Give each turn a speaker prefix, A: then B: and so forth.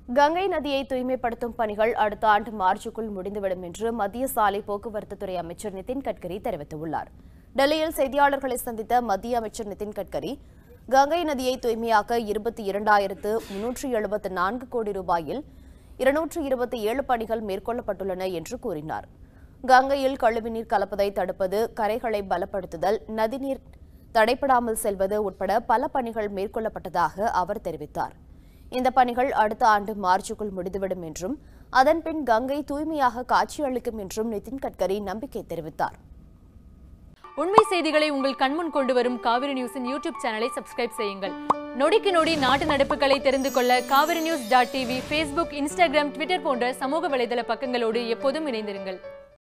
A: கங்கை நதியை தூய்மைப்படுத்தும் பணிகள் அடுத்த ஆண்டு மார்ச்சுக்குள் முடிந்துவிடும் என்று மத்திய சாலை போக்குவரத்து துறை அமைச்சர் நிதின் கட்கரி தெரிவித்துள்ளார் டெல்லியில் செய்தியாளர்களை சந்தித்த மத்திய அமைச்சர் நிதின் கட்கரி கங்கை நதியை தூய்மையாக்க இருபத்தி இரண்டாயிரத்து முன்னூற்று எழுபத்து நான்கு கோடி ரூபாயில் இருநூற்று இருபத்தி ஏழு பணிகள் மேற்கொள்ளப்பட்டுள்ளன என்று கூறினார் கங்கையில் கழிவுநீர் கலப்பதை தடுப்பது கரைகளை பலப்படுத்துதல் நதிநீர் தடைப்படாமல் செல்வது உட்பட பல பணிகள் மேற்கொள்ளப்பட்டதாக அவர் தெரிவித்தார் இந்த பணிகள் அடுத்த ஆண்டு மார்ச்சுக்குள் முடிந்துவிடும் என்றும் அதன்பின் கங்கை தூய்மையாக காட்சியளிக்கும் என்றும் நிதின் கட்கரி நம்பிக்கை தெரிவித்தார்
B: உண்மை செய்திகளை உங்கள் கண்முன் கொண்டு வரும் காவிரி நியூஸின் யூடியூப் சேனலை சப்ஸ்கிரைப் செய்யுங்கள் நொடிக்கு நொடி நாட்டு நடப்புகளை தெரிந்து கொள்ள Kaveri news dot TV Facebook Instagram Twitter போன்ற சமூக வலைதள பக்கங்களோடு எப்போதும் இணைந்திருங்கள்